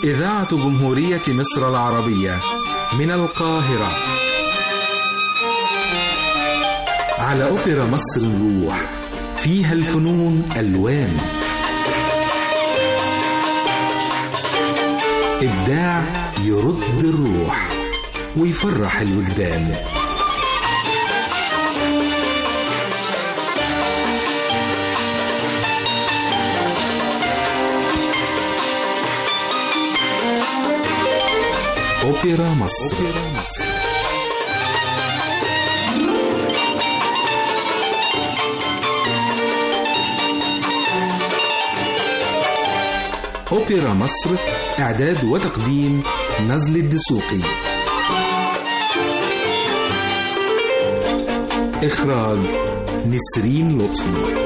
إذاعة جمهورية مصر العربية من القاهرة على أوبرا مصر الروح فيها الفنون ألوان إبداع يرد الروح ويفرح الوجدان أوبرا مصر, أوبرا مصر. أوبرا مصر إعداد وتقديم نزل الدسوقي إخراج نسرين لطفي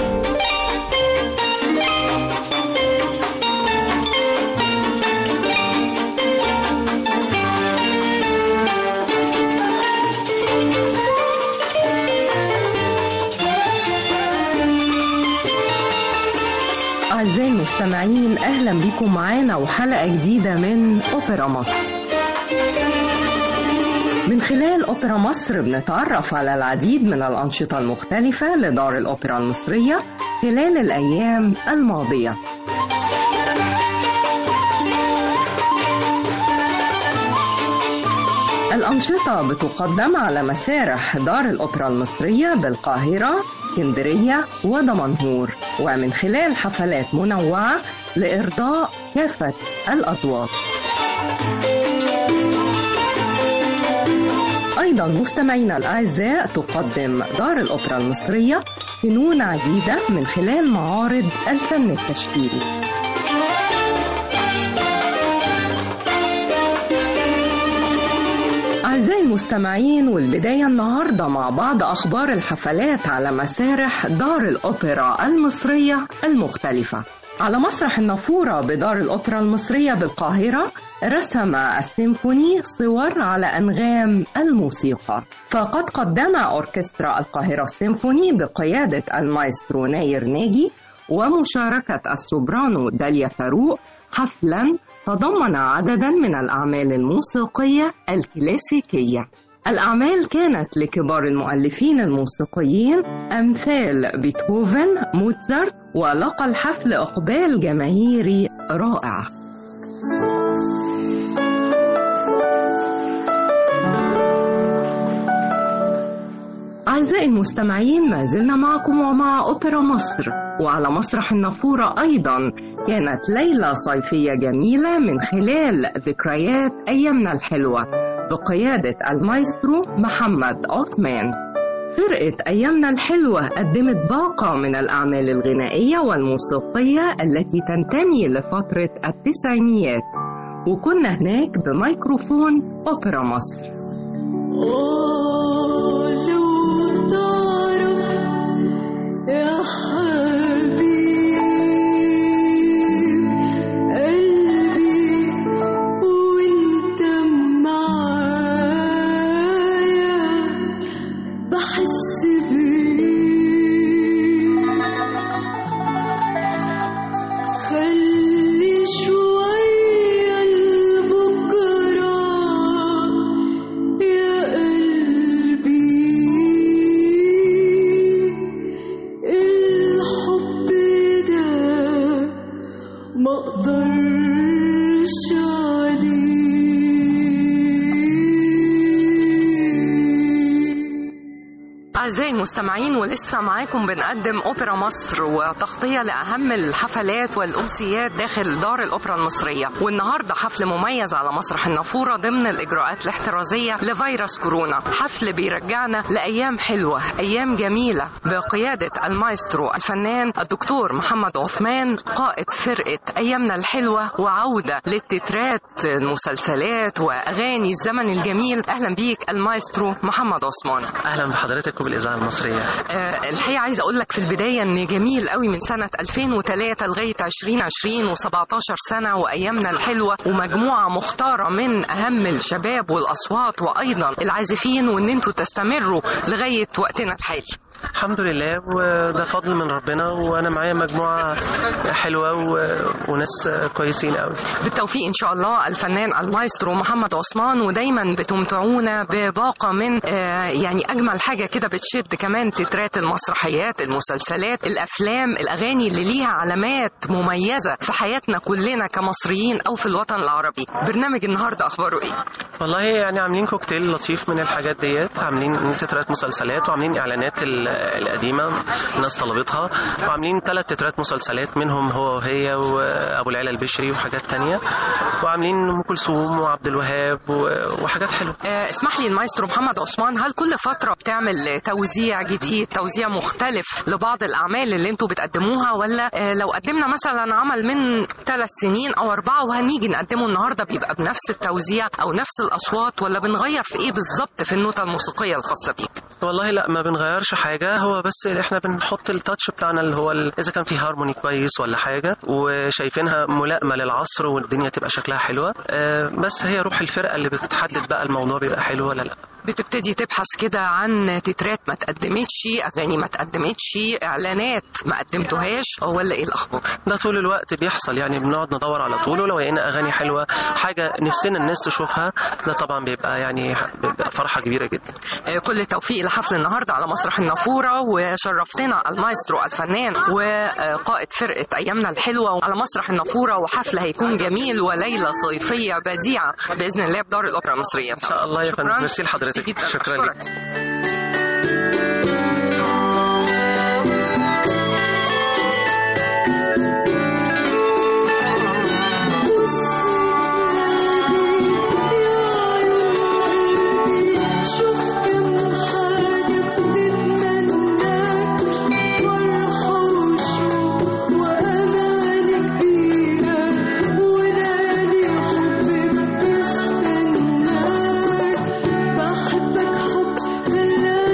أعزائي المستمعين أهلا بكم معانا وحلقة جديدة من أوبرا مصر من خلال أوبرا مصر بنتعرف على العديد من الأنشطة المختلفة لدار الأوبرا المصرية خلال الأيام الماضية الأنشطة بتقدم على مسارح دار الأوبرا المصرية بالقاهرة، اسكندرية ودمنهور ومن خلال حفلات منوعة لإرضاء كافة الأذواق. أيضا مستمعينا الأعزاء تقدم دار الأوبرا المصرية فنون عديدة من خلال معارض الفن التشكيلي. أعزائي المستمعين والبداية النهاردة مع بعض أخبار الحفلات على مسارح دار الأوبرا المصرية المختلفة على مسرح النافورة بدار الأوبرا المصرية بالقاهرة رسم السيمفوني صور على أنغام الموسيقى فقد قدم أوركسترا القاهرة السيمفوني بقيادة المايسترو ناير ناجي ومشاركة السوبرانو داليا فاروق حفلا تضمن عددا من الأعمال الموسيقية الكلاسيكية الأعمال كانت لكبار المؤلفين الموسيقيين أمثال بيتهوفن موتزارت ولقى الحفل إقبال جماهيري رائع أعزائي المستمعين ما زلنا معكم ومع أوبرا مصر وعلى مسرح النافورة أيضا كانت ليلة صيفية جميلة من خلال ذكريات أيامنا الحلوة بقيادة المايسترو محمد عثمان فرقة أيامنا الحلوة قدمت باقة من الأعمال الغنائية والموسيقية التي تنتمي لفترة التسعينيات وكنا هناك بميكروفون أوبرا مصر يا حبيب قلبي وانت معايا بحس بيك خلي شوية لبكرة يا قلبي الحب ده ما اقدرش عليه أعزائي المستمعين ولسه معاكم بنقدم أوبرا مصر وتغطية لأهم الحفلات والأمسيات داخل دار الأوبرا المصرية والنهاردة حفل مميز على مسرح النافورة ضمن الإجراءات الاحترازية لفيروس كورونا حفل بيرجعنا لأيام حلوة أيام جميلة بقيادة المايسترو الفنان الدكتور محمد عثمان قائد فرقة أيامنا الحلوة وعودة للتترات المسلسلات وأغاني الزمن الجميل أهلا بيك المايسترو محمد عثمان اهلا بحضرتك وبالاذاعه المصريه آه، الحقيقه عايزه اقول لك في البدايه ان جميل قوي من سنه 2003 لغايه 2020 و17 سنه وايامنا الحلوه ومجموعه مختاره من اهم الشباب والاصوات وايضا العازفين وان انتوا تستمروا لغايه وقتنا الحالي الحمد لله وده فضل من ربنا وانا معايا مجموعه حلوه و... وناس كويسين قوي بالتوفيق ان شاء الله الفنان المايسترو محمد عثمان ودايما بتمتعونا بباقه من آه، يعني اجمل حاجه كده بتشد كمان تترات المسرحيات المسلسلات الافلام الاغاني اللي ليها علامات مميزه في حياتنا كلنا كمصريين او في الوطن العربي برنامج النهارده اخباره ايه والله يعني عاملين كوكتيل لطيف من الحاجات ديت عاملين تترات مسلسلات وعاملين اعلانات ال- القديمه الناس طلبتها وعاملين ثلاث تترات مسلسلات منهم هو وهي وابو العلا البشري وحاجات تانية وعاملين ام كلثوم وعبد الوهاب و- وحاجات حلوه آه، اسمح لي المايسترو محمد عثمان هل كل فترة بتعمل توزيع جديد توزيع مختلف لبعض الأعمال اللي انتوا بتقدموها ولا آه، لو قدمنا مثلا عمل من ثلاث سنين أو أربعة وهنيجي نقدمه النهاردة بيبقى بنفس التوزيع أو نفس الأصوات ولا بنغير في إيه بالظبط في النوتة الموسيقية الخاصة بيك؟ والله لا ما بنغيرش حاجة هو بس احنا بنحط التاتش بتاعنا اللي هو ال- اذا كان في هارموني كويس ولا حاجة وشايفينها ملائمة للعصر والدنيا تبقى شكلها حلوة آه، بس هي روح الفرقة اللي بتحدد بقى الموضوع بيبقى حلو ولا لا بتبتدي تبحث كده عن تترات ما تقدمتش أغاني ما تقدمتش إعلانات ما قدمتوهاش ولا إيه الأخبار؟ ده طول الوقت بيحصل يعني بنقعد ندور على طول ولو لقينا اغاني حلوة حاجة نفسنا الناس تشوفها ده طبعا بيبقى يعني بيبقى فرحة كبيرة جدا آه، كل التوفيق لحفل النهارده على مسرح النافوره وشرفتنا المايسترو الفنان وقائد فرقه ايامنا الحلوه على مسرح النافوره وحفل هيكون جميل وليله صيفيه بديعه باذن الله بدار الاوبرا المصريه ان شاء الله يا فندم. ميرسي لحضرتك. شكراً لك. بحبك حب خلاني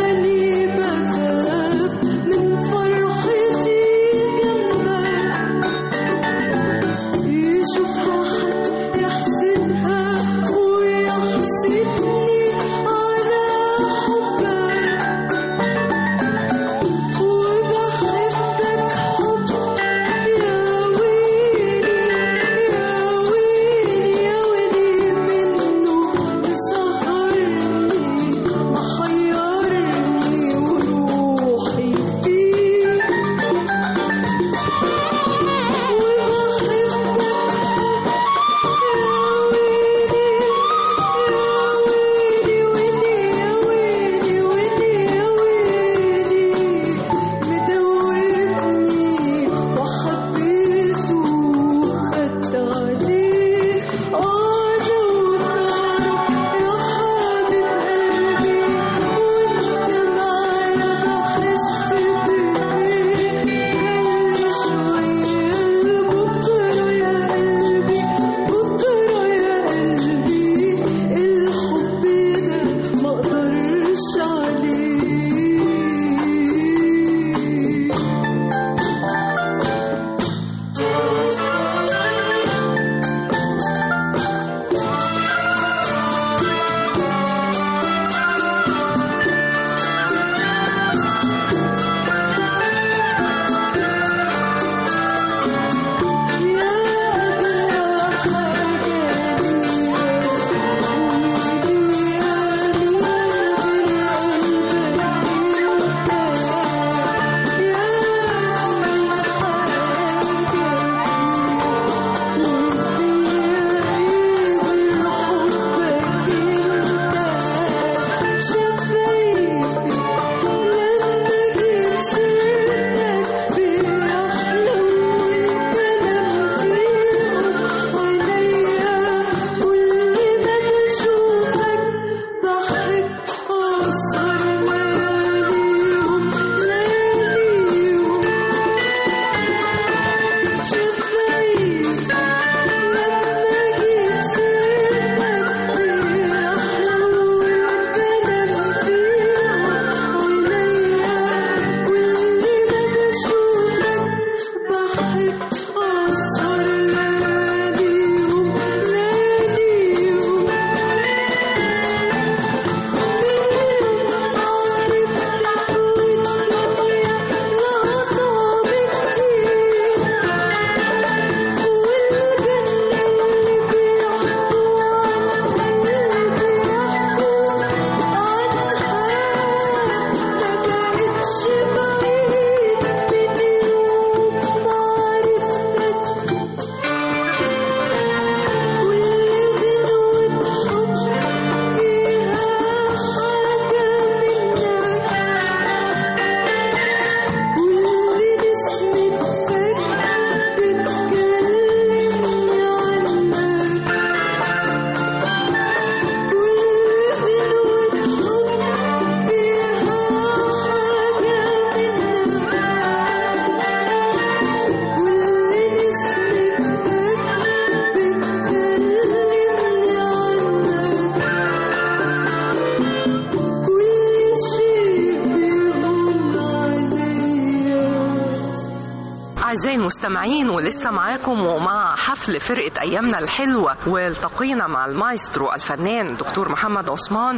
أعزائي المستمعين ولسه معاكم ومع حفل فرقة أيامنا الحلوة والتقينا مع المايسترو الفنان دكتور محمد عثمان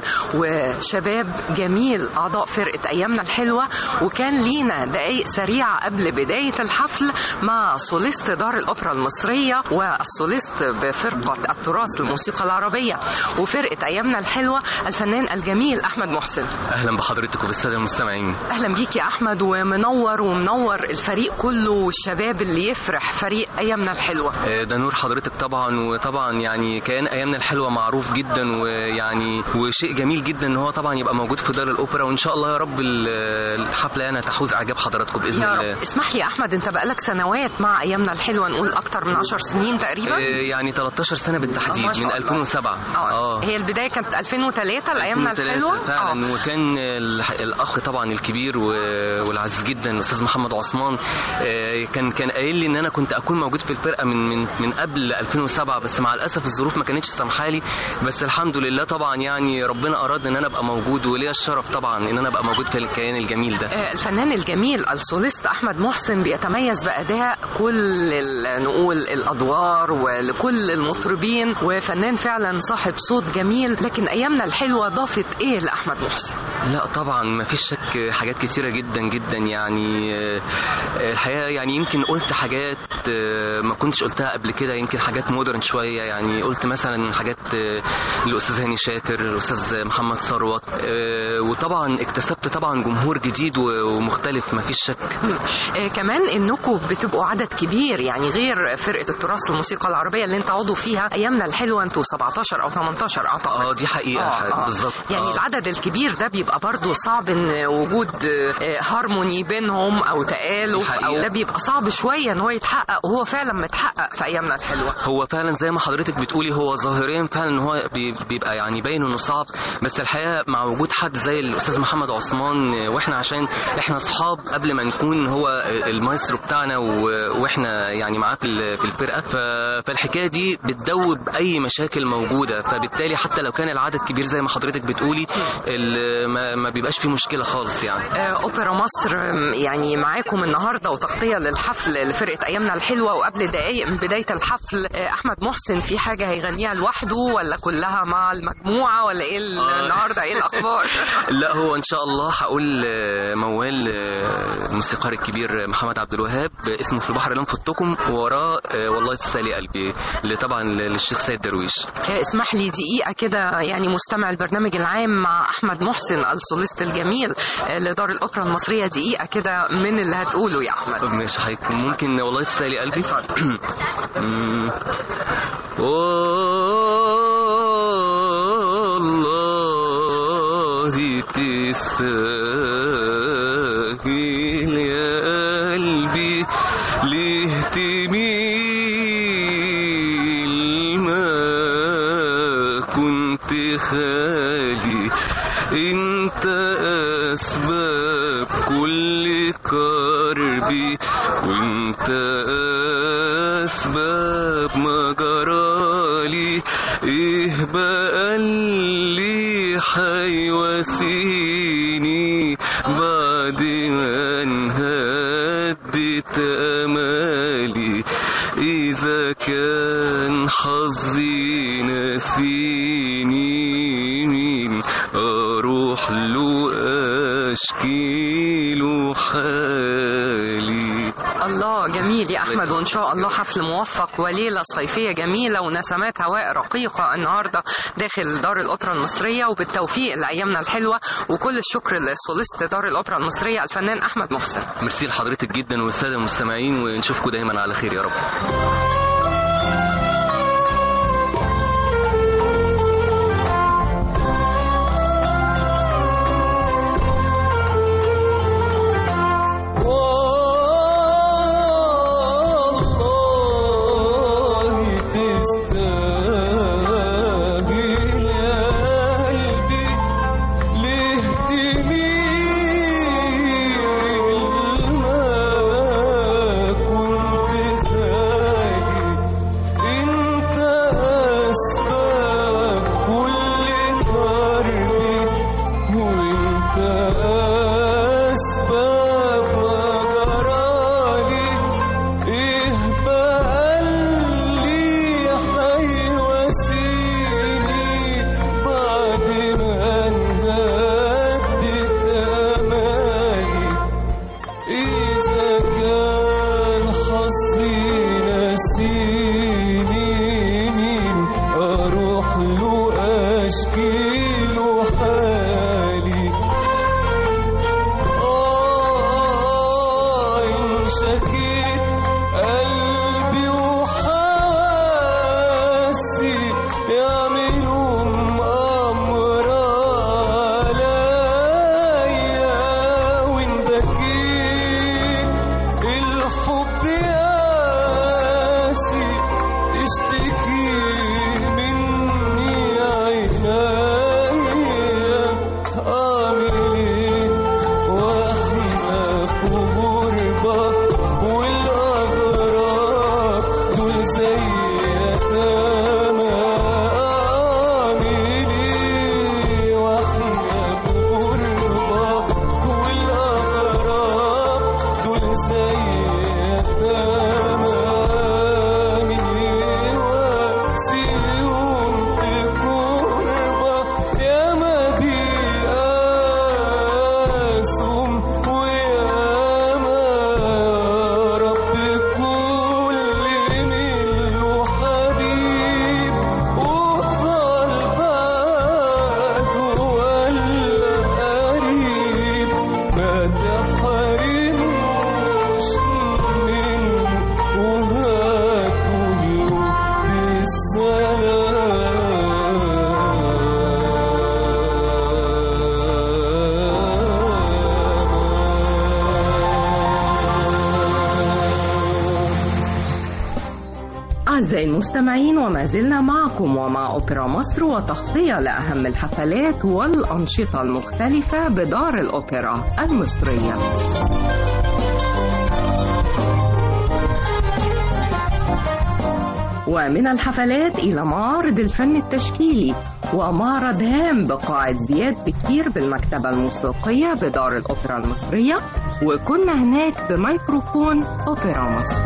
وشباب جميل أعضاء فرقة أيامنا الحلوة وكان لينا دقايق سريعة قبل بداية الحفل مع سوليست دار الأوبرا المصرية والسوليست بفرقة التراث للموسيقى العربية وفرقة أيامنا الحلوة الفنان الجميل أحمد محسن اهلا بحضرتك وبالساده المستمعين اهلا بيك يا احمد ومنور ومنور الفريق كله والشباب اللي يفرح فريق ايامنا الحلوه آه، ده نور حضرتك طبعا وطبعا يعني كيان ايامنا الحلوه معروف جدا ويعني وشيء جميل جدا ان هو طبعا يبقى موجود في دار الاوبرا وان شاء الله يا رب ال- الحفله يعني تحوز اعجاب حضراتكم باذن يا الله رب اسمح لي يا احمد انت بقالك سنوات مع ايامنا الحلوه نقول اكتر من 10 سنين تقريبا آه، يعني 13 سنه آه، ما بالتحديد شاء من الله. 2007 اه هي البدايه كانت 2003 لايامنا 2003 الحلوه فعلا وكان الح- الاخ طبعا الكبير و- والعزيز جدا الاستاذ محمد عثمان آه، كان كان قايل لي ان انا كنت اكون موجود في الفرقه من من من قبل 2007 بس مع الاسف الظروف ما كانتش سامحالي بس الحمد لله طبعا يعني ربنا اراد ان انا ابقى موجود وليا الشرف طبعا ان انا ابقى موجود في الكيان الجميل ده آه، الفنان الجميل السوليست احمد محسن بيتميز باداء كل ال- نقول الادوار ولكل المطربين وفنان فعلا صاحب صوت جميل لكن ايامنا الحلوه ضافت ايه لاحمد محسن لا طبعا ما فيش شك حاجات كتيرة جدا جدا يعني آه، آه، الحقيقة يعني يمكن قلت حاجات آه، ما كنتش قلتها قبل كده يمكن حاجات مودرن شوية يعني قلت مثلا حاجات آه، للأستاذ هاني شاكر الأستاذ محمد ثروت آه، وطبعا اكتسبت طبعا جمهور جديد و- ومختلف ما فيش شك آه، كمان انكم بتبقوا عدد كبير يعني غير فرقه التراث للموسيقى العربيه اللي انت عضو فيها ايامنا الحلوه انتوا 17 او 18 اعتقد اه دي حقيقة آه، آه. بالظبط يعني آه. العدد الكبير ده بيبقى برضه صعب ان وجود آه، هارموني بينهم او تالف دي حقيقة. او ده بيبقى صعب شويه ان هو يتحقق وهو فعلا متحقق في ايامنا الحلوه هو فعلا زي ما حضرتك بتقولي هو ظاهريا فعلا ان هو بي- بيبقى يعني باين انه صعب بس الحقيقه مع وجود حد زي الاستاذ محمد عثمان آه، واحنا عشان احنا اصحاب قبل ما نكون هو المايسترو بتاعنا و- واحنا يعني معاه في ال- في الفرقه ف- فالحكايه دي بتدوب اي مشاكل موجوده فبالتالي حتى لو كان العدد كبير زي ما حضرتك بتقولي ال- ما- ما بيبقاش فيه مشكله خالص يعني آه، اوبرا مصر آم، يعني معاكم النهارده وتغطيه للحفل لفرقه ايامنا الحلوه وقبل دقائق من بدايه الحفل آه، احمد محسن في حاجه هيغنيها لوحده ولا كلها مع المجموعه ولا ايه ال- آه. النهارده ايه الاخبار لا هو ان شاء الله هقول آه، موال آه، الموسيقار الكبير محمد عبد الوهاب آه، اسمه في البحر لم فتكم ووراه آه، والله تسالي قلبي اللي طبعا للشيخ سيد درويش آه، اسمح لي دقيقه كده يعني مستمع البرنامج العام مع احمد محسن السوليست الجميل آه، لدار الاوبرا المصريه دقيقه كده من اللي هتقوله يا احمد طب ماشي هيكون ممكن والله تسالي قلبي مم. والله تستاهل يا قلبي ليه تميل ما كنت خالي انت اسباب كل كربي وانت اسباب ما جرالي ايه بقى اللي حيواسيني بعد ما انهدت امالي اذا كان حظي نسيني مين اروح له اشكي له حالي الله جميل يا احمد وان شاء الله حفل موفق وليله صيفيه جميله ونسمات هواء رقيقه النهارده داخل دار الاوبرا المصريه وبالتوفيق لايامنا الحلوه وكل الشكر لسوليست دار الاوبرا المصريه الفنان احمد محسن ميرسي لحضرتك جدا والساده المستمعين ونشوفكم دايما على خير يا رب والله تستاهل يا قلبي ليه تميل ما كنت خالي اروح له اشكي له حالي آه إن شكيت قلبي وحاسي يعملوا أمر عليا وإن بكيت الحب قاسي تشتكي مني عينيا أعمل إيه وإحنا في غربة والأغراب دول زي يتامى أعمل إيه وإحنا في غربة والأغراب دول زي يتامى من واسيهم في كربة يا ما بيقاسهم ويا ما رب كل منه حبيب وفضل بعد ولا قريب ما تحرموش منه وهاتوا بالسلام أعزائي المستمعين وما زلنا معكم ومع أوبرا مصر وتغطية لأهم الحفلات والأنشطة المختلفة بدار الأوبرا المصرية ومن الحفلات إلى معارض الفن التشكيلي ومعرض هام بقاعة زياد بكير بالمكتبة الموسيقية بدار الأوبرا المصرية وكنا هناك بميكروفون أوبرا مصر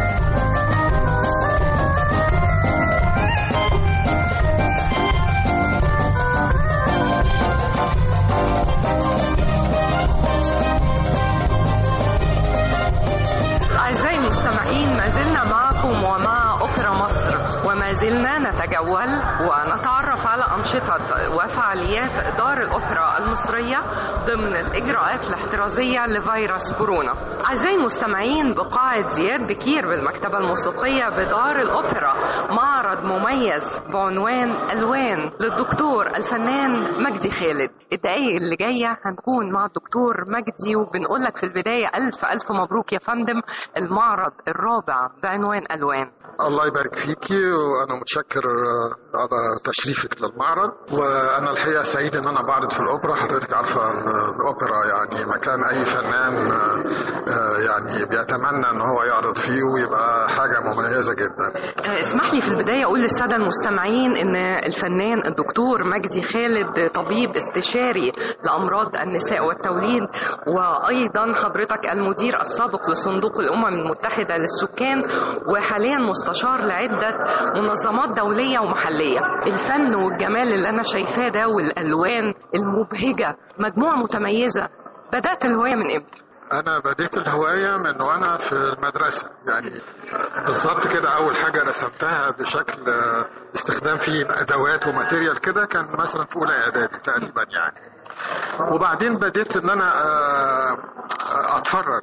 أعزائي المستمعين ما زلنا معكم ومع أوبرا مصر وما زلنا نتجول ونتعرف على أنشطة وفعاليات دار الأوبرا المصرية ضمن الإجراءات الاحترازية لفيروس كورونا أعزائي المستمعين بقاعة زياد بكير بالمكتبة الموسيقية بدار الأوبرا معرض مميز بعنوان ألوان للدكتور الفنان مجدي خالد الدقايق اللي جاية هنكون مع الدكتور مجدي وبنقول لك في البداية ألف ألف مبروك يا فندم المعرض الرابع بعنوان ألوان الله يبارك فيكي وانا متشكر آه، على تشريفك للمعرض وانا الحقيقه سعيد ان انا بعرض في الاوبرا حضرتك عارفه ان الاوبرا يعني مكان اي فنان آه، آه، يعني بيتمنى ان هو يعرض فيه ويبقى حاجه مميزه جدا آه، اسمح لي في البداية أقول للسادة المستمعين إن الفنان الدكتور مجدي خالد طبيب استشاري لأمراض النساء والتوليد وأيضا حضرتك المدير السابق لصندوق الأمم المتحدة للسكان وحاليا مستشار لعدة منظمات دولية ومحلية الفن والجمال اللي أنا شايفاه ده والألوان المبهجة مجموعة متميزة بدأت الهواية من إمتى؟ انا بديت الهوايه من وانا في المدرسه يعني بالظبط كده اول حاجه رسمتها بشكل آه، استخدام فيه ادوات وماتيريال كده كان مثلا في اولى اعدادي تقريبا يعني وبعدين بديت ان انا آه، آه، اتفرج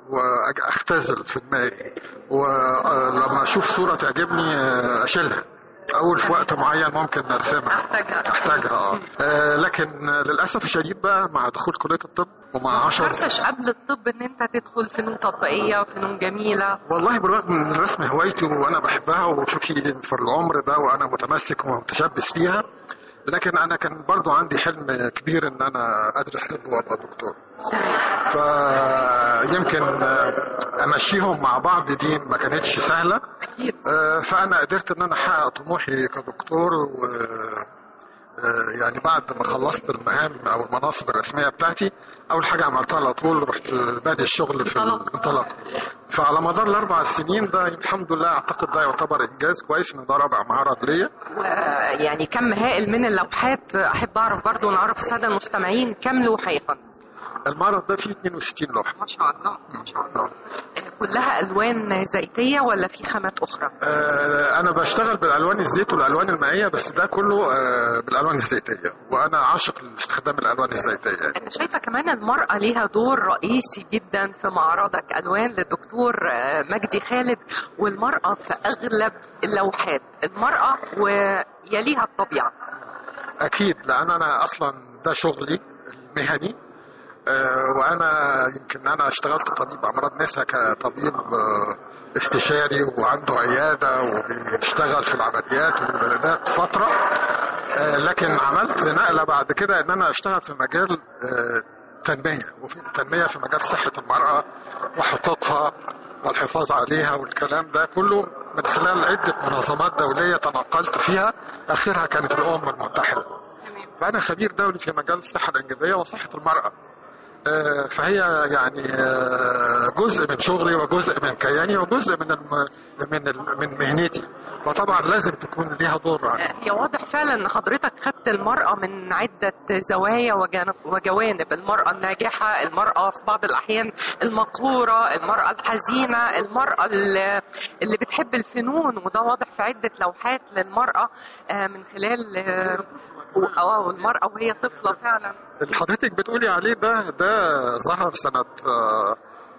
واختزل في دماغي ولما اشوف صوره تعجبني آه، اشيلها اول في وقت معين ممكن ارسمها أحتاجها احتاجها اه آه، لكن آه، للاسف الشديد بقى مع دخول كليه الطب ومع 10 فكرتش قبل الطب ان انت تدخل فنون تطبيقيه فنون جميله والله بالرغم من الرسم هوايتي وانا بحبها وشوفي في العمر ده وانا متمسك ومتشبث فيها لكن انا كان برضو عندي حلم كبير ان انا ادرس طب وابقى دكتور فيمكن امشيهم مع بعض دي ما كانتش سهله اكيد آه، فانا قدرت ان انا احقق طموحي كدكتور و آه، يعني بعد ما خلصت المهام او المناصب الرسميه بتاعتي اول حاجه عملتها على طول رحت بادئ الشغل في انطلاق. الانطلاق فعلى مدار الاربع سنين ده الحمد لله اعتقد ده يعتبر انجاز كويس ان ده رابع معرض ليا يعني كم هائل من اللوحات احب اعرف برضو نعرف الساده المستمعين كم لوحه يا فندم المعرض ده فيه 62 لوحه ما شاء الله ما شاء الله كلها الوان زيتيه ولا في خامات اخرى آه، انا بشتغل بالالوان الزيت والالوان المائيه بس ده كله آه، بالالوان الزيتيه وانا عاشق لاستخدام الالوان الزيتيه يعني. انا شايفه كمان المراه ليها دور رئيسي جدا في معرضك الوان للدكتور آه، مجدي خالد والمراه في اغلب اللوحات المراه ويليها الطبيعه اكيد لان انا اصلا ده شغلي المهني آه، وانا يمكن انا اشتغلت طبيب امراض نساء كطبيب آه، استشاري وعنده عياده وبيشتغل في العمليات والولادات فتره آه، لكن عملت نقله بعد كده ان انا اشتغل في مجال آه، تنميه وفي تنميه في مجال صحه المراه وحقوقها والحفاظ عليها والكلام ده كله من خلال عده منظمات دوليه تنقلت فيها اخرها كانت الامم المتحده فأنا خبير دولي في مجال الصحة الإنجابية وصحة المرأة آه، فهي يعني آه، جزء من شغلي وجزء من كياني وجزء من الم... من ال... من مهنتي وطبعا لازم تكون ليها دور هي واضح فعلا ان حضرتك خدت المرأة من عدة زوايا وجانب وجوانب المرأة الناجحة المرأة في بعض الأحيان المقهورة المرأة الحزينة المرأة اللي اللي بتحب الفنون وده واضح في عدة لوحات للمرأة آه، من خلال آه، و- اه المرأة وهي طفلة فعلا اللي حضرتك بتقولي عليه ده ده ظهر سنة آه،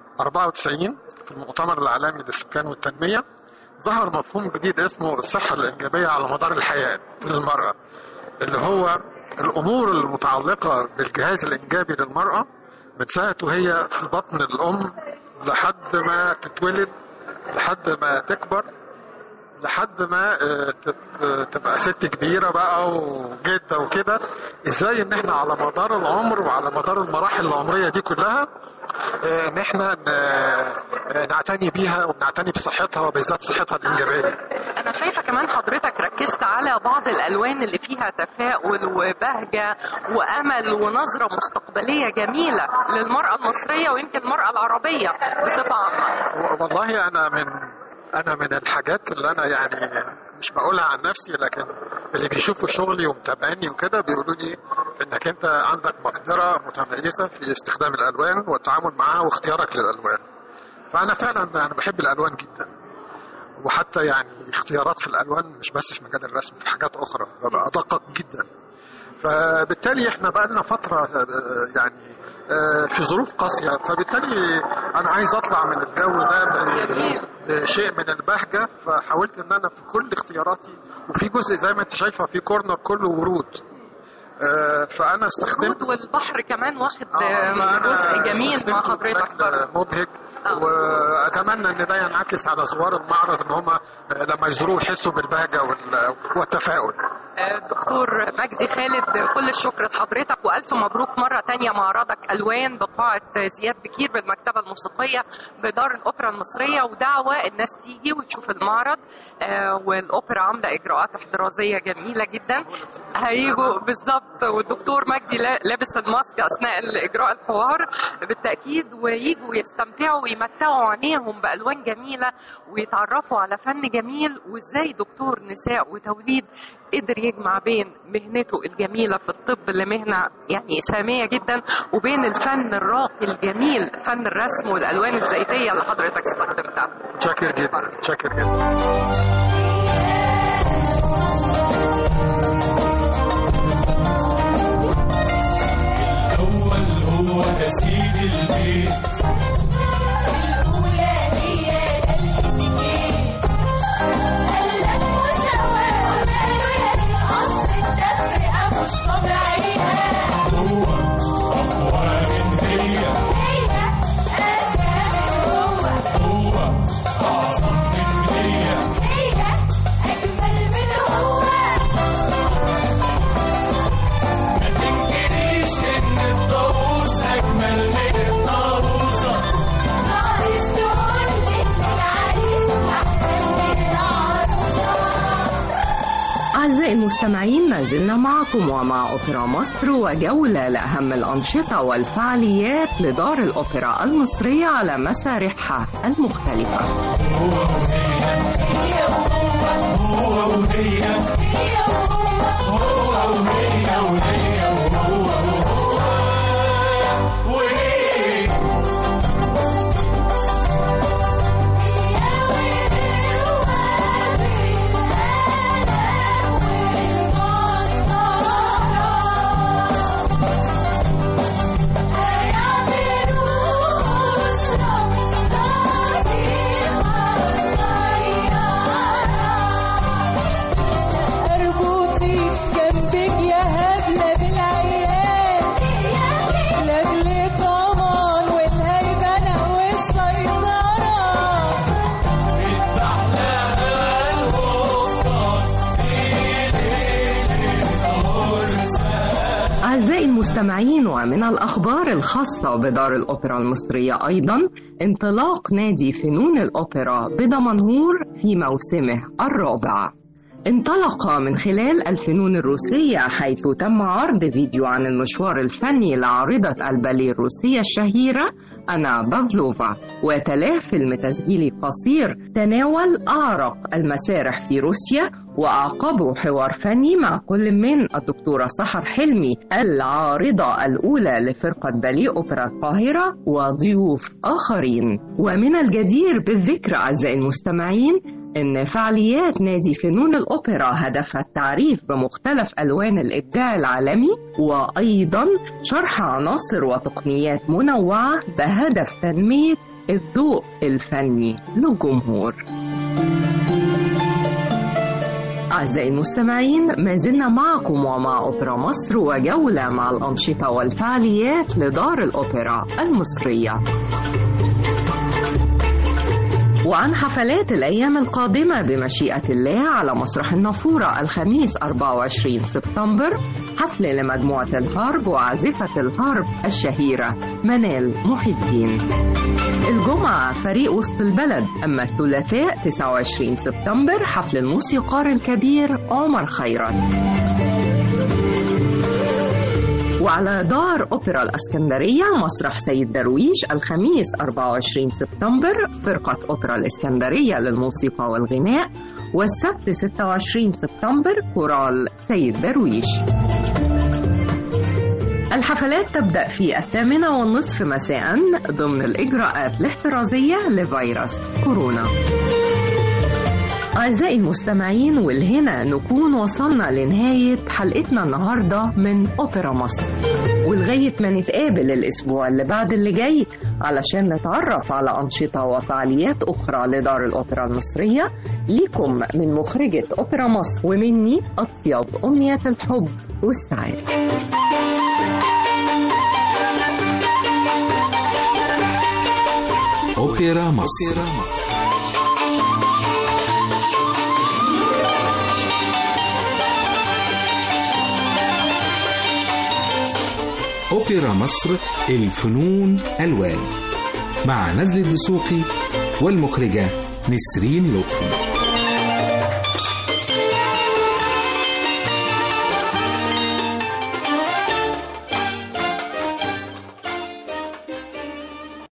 94 في المؤتمر العالمي للسكان والتنمية ظهر مفهوم جديد اسمه الصحة الإنجابية على مدار الحياة للمرأة اللي هو الأمور المتعلقة بالجهاز الإنجابي للمرأة من ساعة وهي في بطن الأم لحد ما تتولد لحد ما تكبر لحد ما آه، تت- تبقى ست كبيره بقى وجده وكده ازاي ان احنا على مدار العمر وعلى مدار المراحل العمريه دي كلها آه، ان احنا ن- آه، نعتني بيها ونعتني بصحتها وبالذات صحتها الانجابيه أنا شايفة كمان حضرتك ركزت على بعض الألوان اللي فيها تفاؤل وبهجة وأمل ونظرة مستقبلية جميلة للمرأة المصرية ويمكن المرأة العربية بصفة عامة والله انا من انا من الحاجات اللي انا يعني مش بقولها عن نفسي لكن اللي بيشوفوا شغلي ومتابعيني وكده بيقولوا لي انك انت عندك مقدره متميزه في استخدام الالوان والتعامل معها واختيارك للالوان فانا فعلا انا بحب الالوان جدا وحتى يعني اختيارات في الالوان مش بس في مجال الرسم في حاجات اخرى ببقى ادقق جدا فبالتالي احنا بقى لنا فتره آه، يعني آه، في ظروف قاسيه فبالتالي انا عايز اطلع من الجو ده ب- بشيء من البهجه فحاولت ان انا في كل اختياراتي وفي جزء زي ما انت شايفه في كورنر كله ورود آه، فانا استخدمت الورود والبحر كمان واخد آه، فأنا جزء جميل استخدمته مع حضرتك بشكل برضه. مبهج آه. واتمنى ان ده ينعكس على زوار المعرض ان هم لما يزوروه يحسوا بالبهجه وال- والتفاؤل آه، دكتور مجدي خالد كل الشكر لحضرتك والف مبروك مره تانية معرضك الوان بقاعه زياد بكير بالمكتبه الموسيقيه بدار الاوبرا المصريه ودعوه الناس تيجي وتشوف المعرض آه، والاوبرا عامله اجراءات احترازيه جميله جدا هيجوا بالظبط والدكتور مجدي لا- لابس الماسك اثناء الاجراء الحوار بالتاكيد ويجوا يستمتعوا ويمتعوا عينيهم بالوان جميله ويتعرفوا على فن جميل وازاي دكتور نساء وتوليد قدر يجمع بين مهنته الجميله في الطب اللي مهنه يعني ساميه جدا وبين الفن الراقي الجميل فن الرسم والالوان الزيتيه اللي حضرتك استخدمتها شاكر جدا شاكر جدا الأول هو تسييد البيت هو أقوى من هي هو أعظم من هي ما تنكريش إن الطاووس أجمل من الطاووسة أعزائي المستمعين ما زلنا معكم ومع أوبرا مصر وجولة لأهم الأنشطة والفعاليات لدار الأوبرا المصرية على مسارحها المختلفة هو وهي هو وهي وهي وهو وهو وهي أعزائي المستمعين ومن الأخبار الخاصة بدار الأوبرا المصرية أيضا انطلاق نادي فنون الأوبرا بدمنهور في موسمه الرابع انطلق من خلال الفنون الروسية حيث تم عرض فيديو عن المشوار الفني لعارضة الباليه الروسية الشهيرة أنا بافلوفا وتلاه فيلم تسجيلي قصير تناول أعرق المسارح في روسيا وأعقبه حوار فني مع كل من الدكتورة سحر حلمي العارضة الأولى لفرقة باليه أوبرا القاهرة وضيوف آخرين ومن الجدير بالذكر أعزائي المستمعين إن فعاليات نادي فنون الأوبرا هدفها التعريف بمختلف ألوان الإبداع العالمي وأيضا شرح عناصر وتقنيات منوعة بهدف تنمية الذوق الفني للجمهور أعزائي المستمعين ما زلنا معكم ومع أوبرا مصر وجولة مع الأنشطة والفعاليات لدار الأوبرا المصرية وعن حفلات الأيام القادمة بمشيئة الله على مسرح النافورة الخميس 24 سبتمبر حفل لمجموعة الهارب وعازفة الهارب الشهيرة منال محي الدين الجمعة فريق وسط البلد أما الثلاثاء 29 سبتمبر حفل الموسيقار الكبير عمر خيرت وعلى دار أوبرا الأسكندرية مسرح سيد درويش الخميس 24 سبتمبر فرقة أوبرا الإسكندرية للموسيقى والغناء والسبت 26 سبتمبر كورال سيد درويش الحفلات تبدأ في الثامنة والنصف مساء ضمن الإجراءات الاحترازية لفيروس كورونا أعزائي المستمعين والهنا نكون وصلنا لنهاية حلقتنا النهاردة من أوبرا مصر ولغاية ما نتقابل الأسبوع اللي بعد اللي جاي علشان نتعرف على أنشطة وفعاليات أخرى لدار الأوبرا المصرية ليكم من مخرجة أوبرا مصر ومني أطيب أمنيات الحب والسعادة أوبرا مصر أوبرا مصر الفنون ألوان مع نزل الدسوقي والمخرجة نسرين لطفي